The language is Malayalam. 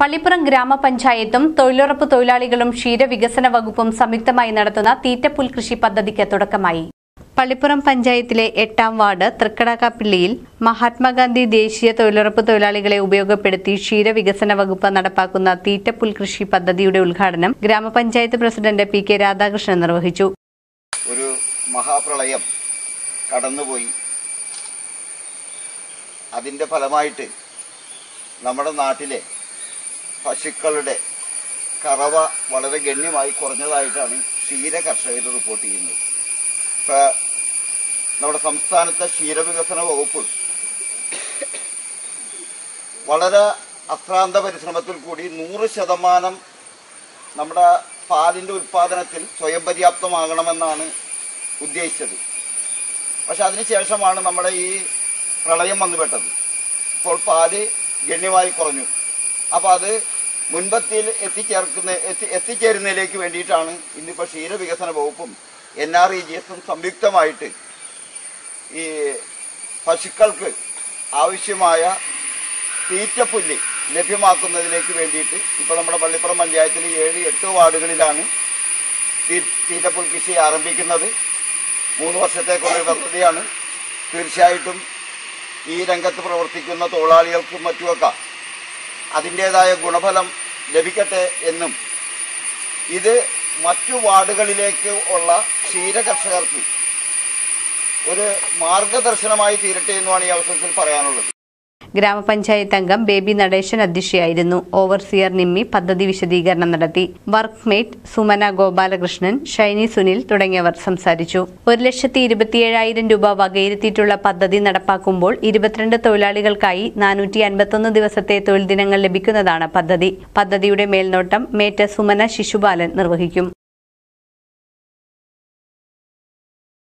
പള്ളിപ്പുറം ഗ്രാമപഞ്ചായത്തും തൊഴിലുറപ്പ് തൊഴിലാളികളും ക്ഷീരവികസന വകുപ്പും സംയുക്തമായി നടത്തുന്ന തീറ്റപ്പുൽ കൃഷി പദ്ധതിക്ക് തുടക്കമായി പള്ളിപ്പുറം പഞ്ചായത്തിലെ എട്ടാം വാർഡ് തൃക്കടക്കാപ്പിള്ളിയിൽ മഹാത്മാഗാന്ധി ദേശീയ തൊഴിലുറപ്പ് തൊഴിലാളികളെ ഉപയോഗപ്പെടുത്തി ക്ഷീരവികസന വകുപ്പ് നടപ്പാക്കുന്ന തീറ്റപ്പുൽ കൃഷി പദ്ധതിയുടെ ഉദ്ഘാടനം ഗ്രാമപഞ്ചായത്ത് പ്രസിഡന്റ് പി കെ രാധാകൃഷ്ണൻ നിർവഹിച്ചു ഒരു മഹാപ്രളയം കടന്നുപോയി അതിൻ്റെ ഫലമായിട്ട് നമ്മുടെ നാട്ടിലെ പശുക്കളുടെ കറവ വളരെ ഗണ്യമായി കുറഞ്ഞതായിട്ടാണ് ക്ഷീര കർഷകർ റിപ്പോർട്ട് ചെയ്യുന്നത് ഇപ്പം നമ്മുടെ സംസ്ഥാനത്തെ ക്ഷീരവികസന വകുപ്പ് വളരെ അശ്രാന്ത പരിശ്രമത്തിൽ കൂടി നൂറ് ശതമാനം നമ്മുടെ പാലിൻ്റെ ഉൽപ്പാദനത്തിൽ സ്വയം പര്യാപ്തമാകണമെന്നാണ് ഉദ്ദേശിച്ചത് പക്ഷെ അതിനുശേഷമാണ് നമ്മുടെ ഈ പ്രളയം വന്നുപെട്ടത് ഇപ്പോൾ പാല് ഗണ്യമായി കുറഞ്ഞു അപ്പോൾ അത് മുൻപത്തിയിൽ എത്തിച്ചേർക്കുന്ന എത്തി എത്തിച്ചേരുന്നതിലേക്ക് വേണ്ടിയിട്ടാണ് ഇന്നിപ്പോൾ ക്ഷീരവികസന വകുപ്പും എൻ ആർ ഇ ജി എസും സംയുക്തമായിട്ട് ഈ പശുക്കൾക്ക് ആവശ്യമായ തീറ്റപ്പുല്ല് ലഭ്യമാക്കുന്നതിലേക്ക് വേണ്ടിയിട്ട് ഇപ്പോൾ നമ്മുടെ പള്ളിപ്പുറം പഞ്ചായത്തിൽ ഏഴ് എട്ട് വാർഡുകളിലാണ് തീ- തീറ്റപ്പുൽ കൃഷി ആരംഭിക്കുന്നത് മൂന്ന് വർഷത്തേക്കുള്ള ഒരു പദ്ധതിയാണ് തീർച്ചയായിട്ടും ഈ രംഗത്ത് പ്രവർത്തിക്കുന്ന തൊഴിലാളികൾക്കും മറ്റുമൊക്കെ അതിൻ്റേതായ ഗുണഫലം ലഭിക്കട്ടെ എന്നും ഇത് മറ്റു വാർഡുകളിലേക്ക് ഉള്ള ക്ഷീര കർഷകർക്ക് ഒരു മാർഗദർശനമായി തീരട്ടെ എന്നുമാണ് ഈ അവസരത്തിൽ പറയാനുള്ളത് ഗ്രാമപഞ്ചായത്ത് അംഗം ബേബി നടേശൻ അധ്യക്ഷയായിരുന്നു ഓവർസിയർ നിമ്മി പദ്ധതി വിശദീകരണം നടത്തി വർക്ക്മേറ്റ് സുമന ഗോപാലകൃഷ്ണൻ ഷൈനി സുനിൽ തുടങ്ങിയവർ സംസാരിച്ചു ഒരു ലക്ഷത്തി ഇരുപത്തിയേഴായിരം രൂപ വകയിരുത്തിയിട്ടുള്ള പദ്ധതി നടപ്പാക്കുമ്പോൾ ഇരുപത്തിരണ്ട് തൊഴിലാളികൾക്കായി നാനൂറ്റി അൻപത്തൊന്ന് ദിവസത്തെ തൊഴിൽ ദിനങ്ങൾ ലഭിക്കുന്നതാണ് പദ്ധതി പദ്ധതിയുടെ മേൽനോട്ടം മേറ്റ സുമന ശിശുപാലൻ നിർവഹിക്കും